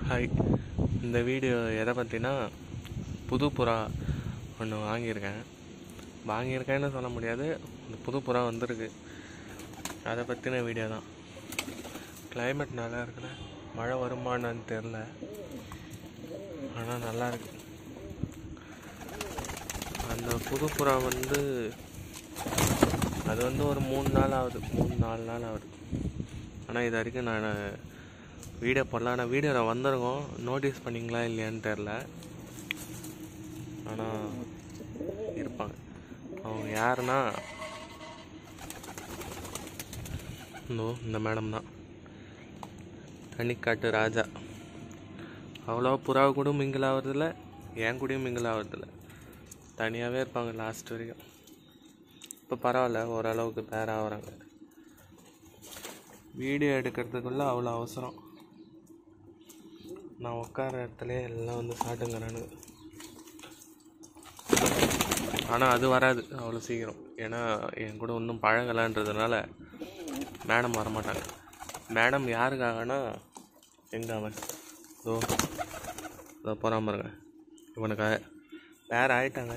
Hi இந்த video எதை பற்றினா புது புறா ஒன்று வாங்கியிருக்கேன் வாங்கியிருக்கேன்னு சொல்ல முடியாது இந்த புது புறா வந்திருக்கு அதை பற்றின வீடியோ தான் climate நல்லா இருக்குல்ல மழை வருமானு தெரில ஆனால் நல்லா இருக்கு அந்த புது புறா வந்து அது வந்து ஒரு மூணு நாள் ஆகுது மூணு நாலு நாள் ஆகுது ஆனால் இது வரைக்கும் நான் வீடியோ போடல ஆனால் வீடியோவில் வந்திருக்கோம் நோட்டீஸ் பண்ணிங்களா இல்லையான்னு தெரில ஆனால் இருப்பாங்க அவங்க யாருன்னா இதோ இந்த மேடம் தான் தனிக்காட்டு ராஜா அவ்வளோ புறாவை கூட மிங்கிள் ஆகிறதில்ல என் கூடயும் மிங்கிள் ஆகிறதில்ல தனியாகவே இருப்பாங்க லாஸ்ட் வரைக்கும் இப்போ பரவாயில்ல ஓரளவுக்கு பேர் ஆகுறாங்க வீடியோ எடுக்கிறதுக்குள்ள அவ்வளோ அவசரம் நான் உட்கார இடத்துல எல்லாம் வந்து சாட்டுங்கிறானுங்க ஆனால் அது வராது அவ்வளோ சீக்கிரம் ஏன்னா என் கூட இன்னும் பழகலான்றதுனால மேடம் வரமாட்டாங்க மேடம் யாருக்காகனா எங்க அவன் இதோ இதோ போகிறாம பாருங்க இவனுக்காக வேற ஆயிட்டாங்க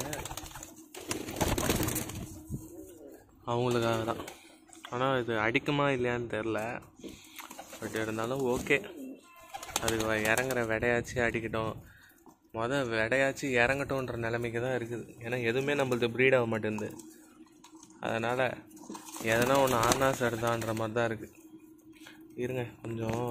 அவங்களுக்காக தான் ஆனால் இது அடிக்குமா இல்லையான்னு தெரில பட் இருந்தாலும் ஓகே அதுக்கு வ- இறங்குற விடையாச்சு அடிக்கட்டும் மொதல் விடையாச்சு இறங்கட்டும்ன்ற நிலைமைக்கு தான் இருக்குது ஏன்னா எதுவுமே நம்மளுக்கு ப்ரீட் ஆக மாட்டேங்குது அதனால் எதனா ஒன்று ஆனா சரிதான்ற மாதிரி தான் இருக்குது இருங்க கொஞ்சம்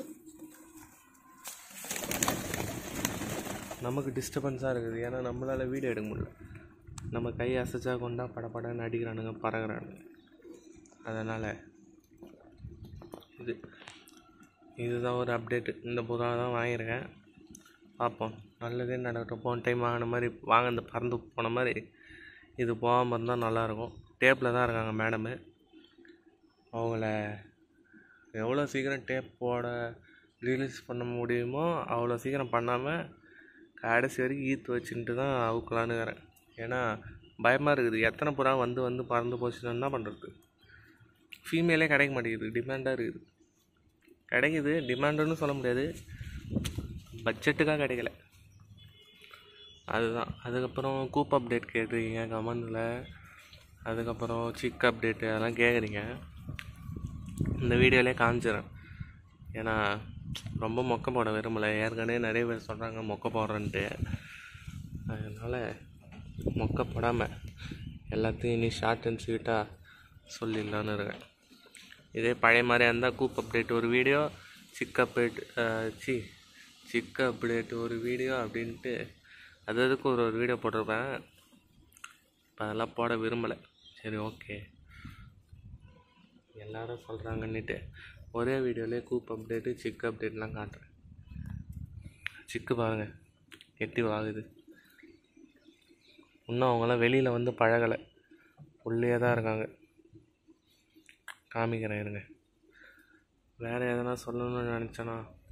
நமக்கு டிஸ்டர்பன்ஸாக இருக்குது ஏன்னா நம்மளால் வீடியோ எடுக்க முடியல நம்ம கை அசைச்சா கொண்டா படபடன்னு அடிக்கிறானுங்க பறகுறானுங்க அதனால் இது இதுதான் ஒரு அப்டேட்டு இந்த புறா தான் வாங்கியிருக்கேன் பார்ப்போம் நல்லதே நடக்கட்டும் போன டைம் வாங்கின மாதிரி வாங்கினது பறந்து போன மாதிரி இது போகாமல் இருந்தால் நல்லாயிருக்கும் டேப்பில் தான் இருக்காங்க மேடமு அவங்கள எவ்வளோ சீக்கிரம் டேப் போட ரிலீஸ் பண்ண முடியுமோ அவ்வளோ சீக்கிரம் பண்ணாமல் கடைசி வரைக்கும் ஈர்த்து வச்சுட்டு தான் அவுக்கலான்னுக்கிறேன் ஏன்னா பயமாக இருக்குது எத்தனை புறா வந்து வந்து பறந்து போச்சுன்னா என்ன பண்ணுறது ஃபீமேலே கிடைக்க மாட்டேங்குது டிமாண்டாக இருக்குது கிடைக்குது டிமாண்டுன்னு சொல்ல முடியாது பட்ஜெட்டுக்காக கிடைக்கல அதுதான் அதுக்கப்புறம் கூப் அப்டேட் கேட்டிருக்கீங்க கமெண்டில் அதுக்கப்புறம் சிக் அப்டேட்டு அதெல்லாம் கேட்குறீங்க இந்த வீடியோலே காமிச்சிடறேன் ஏன்னா ரொம்ப மொக்க போட விரும்பலை ஏற்கனவே நிறைய பேர் சொல்கிறாங்க மொக்க போடுறேன்ட்டு அதனால் மொக்க போடாமல் எல்லாத்தையும் இனி ஷார்ட் அண்ட் ஸ்வீட்டாக சொல்லிடலான்னு இருக்கேன் இதே பழைய மாதிரியா இருந்தால் கூப் அப்டேட் ஒரு வீடியோ சிக் அப்டேட் சி சிக் அப்டேட் ஒரு வீடியோ அப்படின்ட்டு அது அதுக்கு ஒரு ஒரு வீடியோ போட்டிருப்பேன் இப்போ அதெல்லாம் போட விரும்பலை சரி ஓகே எல்லாரும் சொல்கிறாங்கன்னுட்டு ஒரே வீடியோலேயே கூப் அப்டேட்டு சிக் அப்டேட்லாம் காட்டுறேன் சிக்கு பாருங்க எட்டி வாகுது இன்னும் அவங்களாம் வெளியில் வந்து பழகலை உள்ளே தான் இருக்காங்க காமிக்கிறேன் இருங்க வேறு எதனா சொல்லணும்னு நினச்சேனா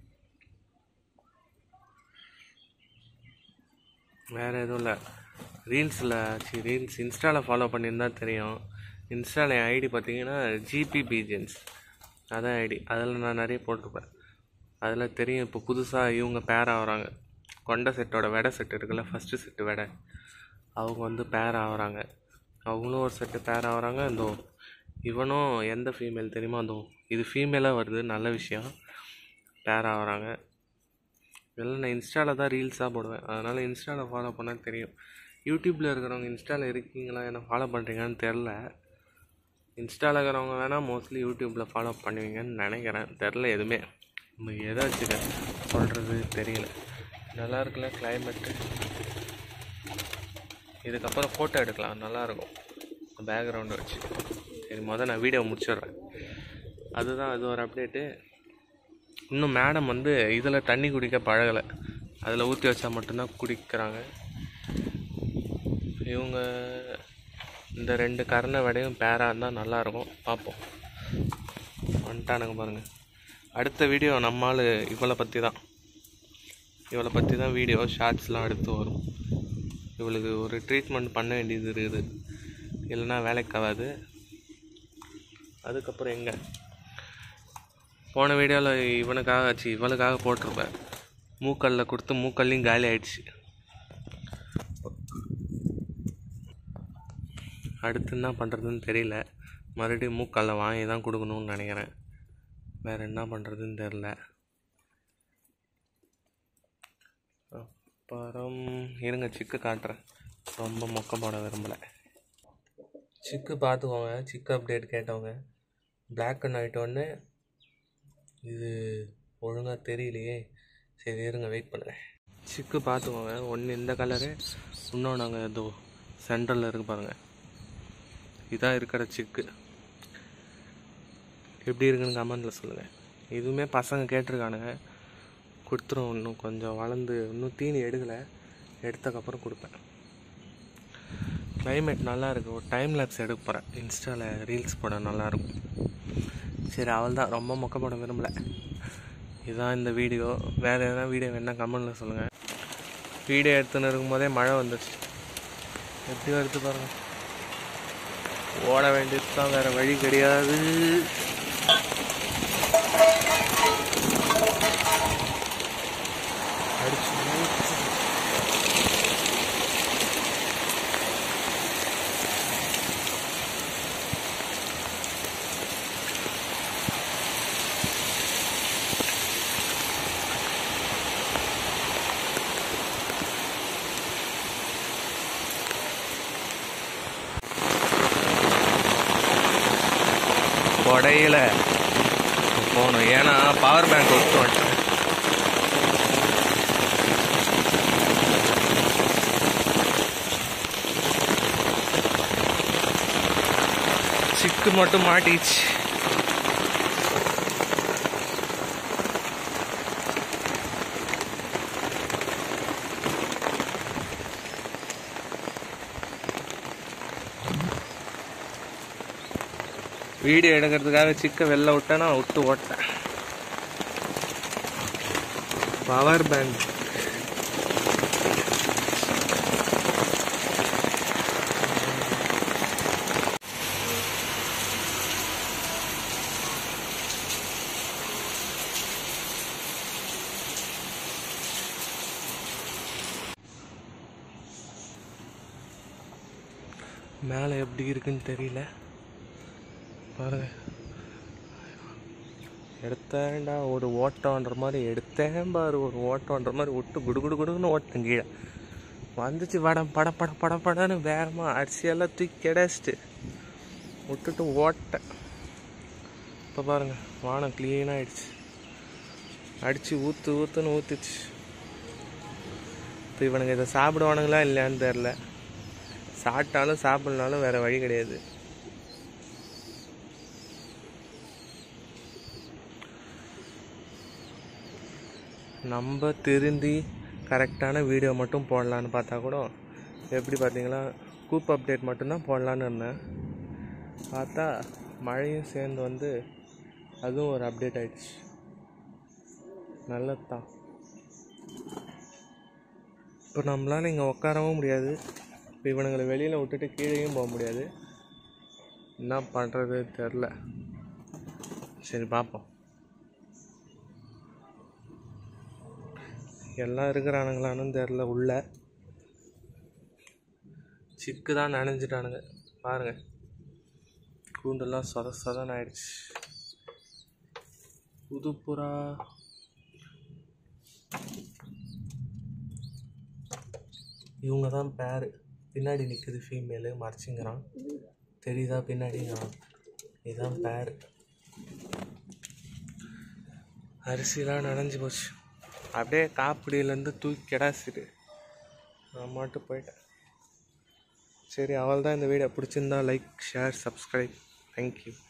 வேறு எதுவும் இல்லை ரீல்ஸில் சி ரீல்ஸ் இன்ஸ்டாவில் ஃபாலோ பண்ணியிருந்தா தெரியும் இன்ஸ்டாவில் என் ஐடி பார்த்தீங்கன்னா ஜிபி பீஜன்ஸ் அதான் ஐடி அதில் நான் நிறைய போட்டிருப்பேன் அதில் தெரியும் இப்போ புதுசாக இவங்க பேர் ஆகுறாங்க கொண்ட செட்டோட வெடை செட் இருக்குல்ல ஃபஸ்ட்டு செட்டு வெடை அவங்க வந்து பேர் ஆகுறாங்க அவங்களும் ஒரு செட்டு பேர் ஆகுறாங்க இந்த இவனும் எந்த ஃபீமேல் தெரியுமா அந்த இது ஃபீமேலாக வருது நல்ல விஷயம் பேர் ஆகுறாங்க இதெல்லாம் நான் இன்ஸ்டாவில் தான் ரீல்ஸாக போடுவேன் அதனால் இன்ஸ்டாவில் ஃபாலோ பண்ணால் தெரியும் யூடியூப்பில் இருக்கிறவங்க இன்ஸ்டாவில் இருக்கீங்களா என்ன ஃபாலோ பண்ணுறீங்கன்னு தெரில இன்ஸ்டாவில் இருக்கிறவங்க வேணால் மோஸ்ட்லி யூடியூப்பில் ஃபாலோ பண்ணுவீங்கன்னு நினைக்கிறேன் தெரில எதுவுமே நம்ம எதை வச்சுக்க சொல்கிறது தெரியல நல்லா இருக்குல்ல கிளைமேட்டு இதுக்கப்புறம் ஃபோட்டோ எடுக்கலாம் நல்லாயிருக்கும் பேக்ரவுண்டை வச்சு சரி மொதல் நான் வீடியோ முடிச்சிடுறேன் அதுதான் அது ஒரு அப்டேட்டு இன்னும் மேடம் வந்து இதில் தண்ணி குடிக்க பழகலை அதில் ஊற்றி வச்சா மட்டும்தான் குடிக்கிறாங்க இவங்க இந்த ரெண்டு கரணை விடையும் பேராக இருந்தால் நல்லாயிருக்கும் பார்ப்போம் வந்துட்டானுங்க பாருங்கள் அடுத்த வீடியோ நம்மால் இவளை பற்றி தான் இவளை பற்றி தான் வீடியோ ஷார்ட்ஸ்லாம் அடுத்து வரும் இவளுக்கு ஒரு ட்ரீட்மெண்ட் பண்ண வேண்டியது இருக்குது இல்லைன்னா வேலைக்கு ஆகாது அதுக்கப்புறம் எங்கே போன வீடியோவில் இவனுக்காக ஆச்சு இவளுக்காக போட்டிருப்பேன் மூக்கல்ல கொடுத்து மூக்கல்லையும் காலி ஆயிடுச்சு அடுத்து என்ன பண்ணுறதுன்னு தெரியல மறுபடியும் மூக்கல்ல வாங்கி தான் கொடுக்கணும்னு நினைக்கிறேன் வேறு என்ன பண்ணுறதுன்னு தெரில அப்புறம் இருங்க சிக்கு காட்டுறேன் ரொம்ப மொக்க போட விரும்பலை சிக்கு பார்த்துக்கோங்க சிக்கு அப்டேட் கேட்டவங்க பிளாக் அண்ட் ஒயிட் ஒன்று இது ஒழுங்காக தெரியலையே சரி இருங்க வெயிட் பண்ணுங்கள் சிக்கு பார்த்துக்கோங்க ஒன்று இந்த கலரு இன்னொன்று நாங்கள் ஏதோ சென்ட்ரலில் இருக்கு பாருங்கள் இதான் இருக்கிற சிக்கு எப்படி இருக்குன்னு கமெண்டில் சொல்லுங்கள் இதுவுமே பசங்க கேட்டிருக்கானுங்க கொடுத்துரும் இன்னும் கொஞ்சம் வளர்ந்து இன்னும் தீனி எடுக்கலை எடுத்தக்கப்புறம் கொடுப்பேன் climate நல்லா இருக்கு ஒரு டைம் லேப்ஸ் எடுக்க போகிறேன் இன்ஸ்டாவில் ரீல்ஸ் போட நல்லாயிருக்கும் சரி அவள் தான் ரொம்ப மொக்க போட விரும்பல இதுதான் இந்த வீடியோ வேறு எதனா வீடியோ வேணால் கமெண்டில் சொல்லுங்கள் வீடியோ எடுத்துன்னு இருக்கும்போதே மழை வந்துடுச்சு எப்படி வருது பாருங்க ஓட வேண்டியது தான் வேறு வழி கிடையாது அடிச்சு மூச்சு. கொடையில் போகணும் ஏன்னா பவர் பேங்க் விட்டு வந்துட்டேன் சிக்கு மட்டும் மாட்டிச்சு வீடியோ எடுக்கிறதுக்காக சிக்க வெளில விட்டேன்னா விட்டு ஓட்டேன் பவர் பேங்க் மேலே எப்படி இருக்குன்னு தெரியல பாருங்க எடுத்தேன்டா ஒரு ஓட்டம்ன்ற மாதிரி எடுத்தேன் பாரு ஒரு ஓட்டம்ன்ற மாதிரி விட்டு குடு குடு குடுன்னு ஓட்டேன் கீழே வந்துச்சு வடம் பட பட பட படன்னு வேகமாக அரிசியெல்லாம் தூக்கி கிடச்சிட்டு விட்டுட்டு ஓட்டேன் இப்போ பாருங்க வானம் க்ளீனாக ஆயிடுச்சு அடித்து ஊற்று ஊற்றுன்னு ஊற்றுச்சு இப்போ இவனுங்க இதை சாப்பிடுவானுங்களா இல்லையான்னு தெரில சாப்பிட்டாலும் சாப்பிட்லனாலும் வேறு வழி கிடையாது நம்ம திருந்தி கரெக்டான வீடியோ மட்டும் போடலான்னு பார்த்தா கூட எப்படி பார்த்தீங்களா கூப் அப்டேட் மட்டும்தான் போடலான்னு இருந்தேன் பார்த்தா மழையும் சேர்ந்து வந்து அதுவும் ஒரு அப்டேட் ஆயிடுச்சு நல்லது தான் இப்போ நம்மளால் இங்கே உட்காரவும் முடியாது இப்போ இவனுங்களை வெளியில் விட்டுட்டு கீழேயும் போக முடியாது என்ன பண்ணுறது தெரில சரி பார்ப்போம் எல்லாம் இருக்கிறானுங்களான்னு தெரில உள்ள சிக்கு தான் நனைஞ்சிட்டானுங்க பாருங்க கூண்டெல்லாம் சொத சொதன்னு ஆயிடுச்சு புதுப்புறா இவங்க தான் பேர் பின்னாடி நிற்குது ஃபீமேலு மறைச்சிங்கிறான் தெரியுதா பின்னாடிங்கிறான் இதுதான் பேர் அரிசிலாம் நனைஞ்சு போச்சு அப்படியே காப்பிடியிலேருந்து தூக்கி கிடாசிட்டு நான் மட்டும் போயிட்டேன் சரி அவள் தான் இந்த வீடியோ பிடிச்சிருந்தா லைக் ஷேர் சப்ஸ்கிரைப் தேங்க்யூ